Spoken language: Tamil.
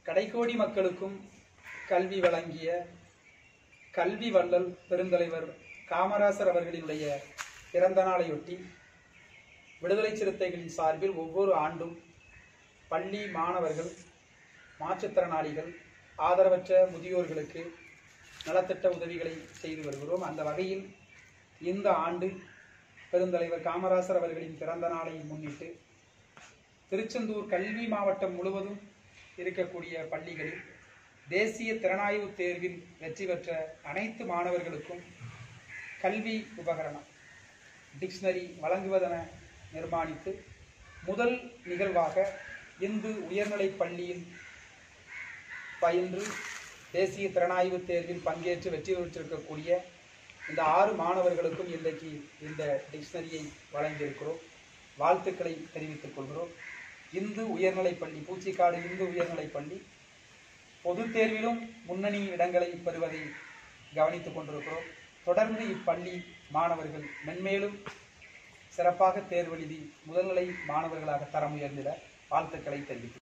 கடைக்கோடி மக்களுக்கும் கல்வி வழங்கிய கல்வி வள்ளல் பெருந்தலைவர் காமராசர் அவர்களினுடைய பிறந்த நாளையொட்டி விடுதலை சிறுத்தைகளின் சார்பில் ஒவ்வொரு ஆண்டும் பள்ளி மாணவர்கள் மாற்றுத்திறனாளிகள் ஆதரவற்ற முதியோர்களுக்கு நலத்திட்ட உதவிகளை செய்து வருகிறோம் அந்த வகையில் இந்த ஆண்டு பெருந்தலைவர் காமராசர் அவர்களின் பிறந்த நாளை முன்னிட்டு திருச்செந்தூர் கல்வி மாவட்டம் முழுவதும் இருக்கக்கூடிய பள்ளிகளில் தேசிய திறனாய்வு தேர்வில் வெற்றி பெற்ற அனைத்து மாணவர்களுக்கும் கல்வி உபகரணம் டிக்ஷனரி வழங்குவதென நிர்மாணித்து முதல் நிகழ்வாக இந்து உயர்நிலைப் பள்ளியில் பயின்று தேசிய திறனாய்வு தேர்வில் பங்கேற்று வெற்றி பெற்றிருக்கக்கூடிய இந்த ஆறு மாணவர்களுக்கும் இன்றைக்கு இந்த டிக்ஷனரியை வழங்கியிருக்கிறோம் வாழ்த்துக்களை தெரிவித்துக் கொள்கிறோம் இந்து உயர்நிலைப் பள்ளி பூச்சிக்காடு இந்து உயர்நிலைப் பள்ளி பொதுத் தேர்விலும் முன்னணி இடங்களை பெறுவதை கவனித்துக் கொண்டிருக்கிறோம் தொடர்ந்து இப்பள்ளி மாணவர்கள் மென்மேலும் சிறப்பாக தேர்வெழுதி முதல்நிலை மாணவர்களாக தரம் உயர்ந்திட வாழ்த்துக்களை தெரிவிக்கிறேன்